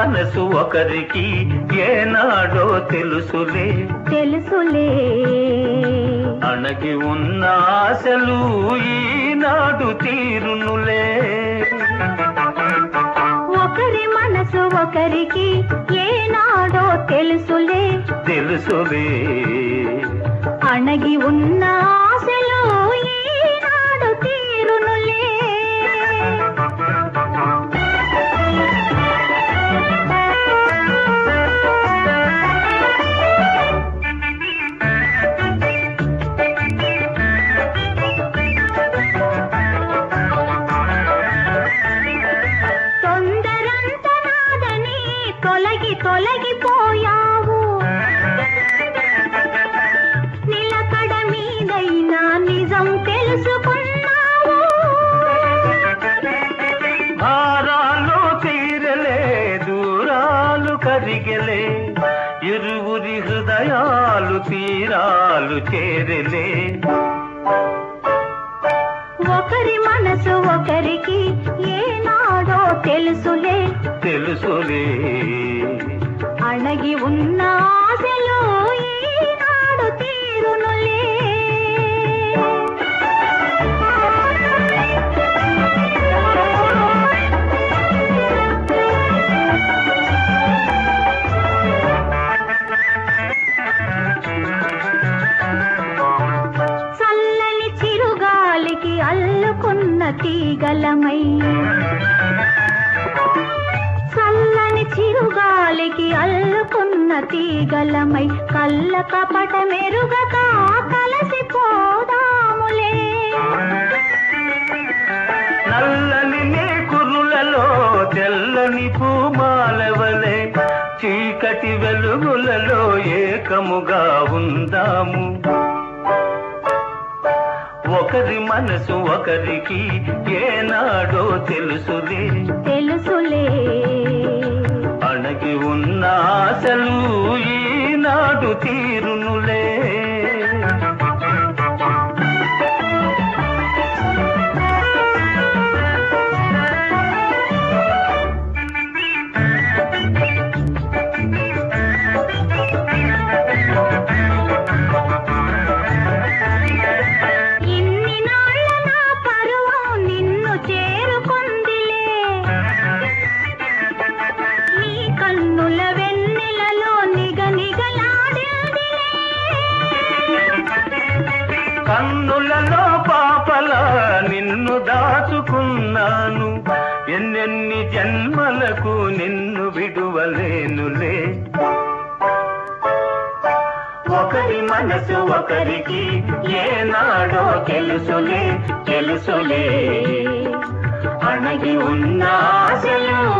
మనసు ఒకరికి ఏనాడో తెలుసులే తెలుసులే అణగి ఉన్న ఆశలు ఈనాడు తీరునులే ఒకరి మనసు ఒకరికి ఏనాడో తెలుసులే తెలుసులే అణగి ఉన్న ఆశలు ఈనాడు తీరునులే తొందరంత నాదని తొలగి తొలగిపోయావు నిలకడ మీదైనా నిజం తెలుసుకున్నావు భారాలు తీరలే దూరాలు కరిగలే ఇరువురి హృదయాలు తీరాలు చేరలే ఒకరి మనసు ఒకరికి ఏనాడో తెలుసులే తెలుసులే అణగి ఉన్న ఆశలు ఈనాడు తీరునులే చల్లని చిరుగాలికి అల్లుకున్న తీగలమై చల్లని చిరుగాలికి అల్లుకున్న తీగలమై కళ్ళ కపట మెరుగక కలసిపోదాములే నల్లని నీ కురులలో తెల్లని పూమాలవలే చీకటి వెలుగులలో ఏకముగా ఉందాము ఒకరి మనసు ఒకరికి ఏనాడో తెలుసులే తెలుసులే అణగి ఉన్న ఆశలు ఈనాడు తీరునులే ఇన్ని నాళ్ళ నా పరువం నిన్ను చేరుకుందిలే నీ కన్నుల వెన్నెలలో నిగ నిగలాడిందిలే కన్నులలో పాపల నిన్ను దాచుకున్నాను ఎన్నెన్ని జన్మలకు నిన్ను విడువలేనులే ఒకరి మనసు ఒకరికి ఏనాడో తెలుసులే తెలుసులే అణగి ఉన్న ఆశలు